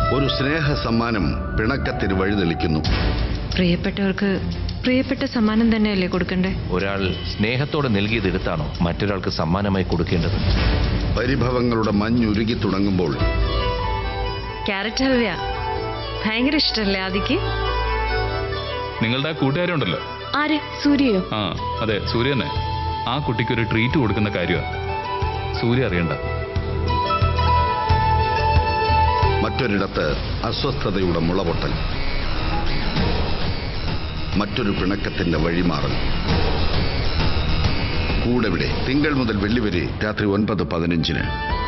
ഒരു സ്നേഹ സമ്മാനം പിണക്കത്തിന് വഴിതെളിക്കുന്നു പ്രിയപ്പെട്ടവർക്ക് പ്രിയപ്പെട്ട സമ്മാനം തന്നെയല്ലേ കൊടുക്കണ്ടേ ഒരാൾ സ്നേഹത്തോടെ നൽകിയതെടുത്താണോ മറ്റൊരാൾക്ക് സമ്മാനമായി കൊടുക്കേണ്ടത് പരിഭവങ്ങളുടെ മഞ്ഞുരുകി തുടങ്ങുമ്പോൾ ക്യാരറ്റ് ഹൽവയാ ഭയങ്കര ഇഷ്ടല്ലേ ആദിക്ക് നിങ്ങളുടെ ആ കൂട്ടുകാരുണ്ടല്ലോ ആര് സൂര്യയോ ആ അതെ സൂര്യ തന്നെ ആ കുട്ടിക്ക് ഒരു ട്രീറ്റ് കൊടുക്കുന്ന കാര്യമാണ് സൂര്യ അറിയണ്ട മറ്റൊരിടത്ത് അസ്വസ്ഥതയുടെ മുളപൊട്ടൽ മറ്റൊരു പിണക്കത്തിന്റെ വഴിമാറൽ കൂടെവിടെ തിങ്കൾ മുതൽ വെള്ളി വരെ രാത്രി ഒൻപത് പതിനഞ്ചിന്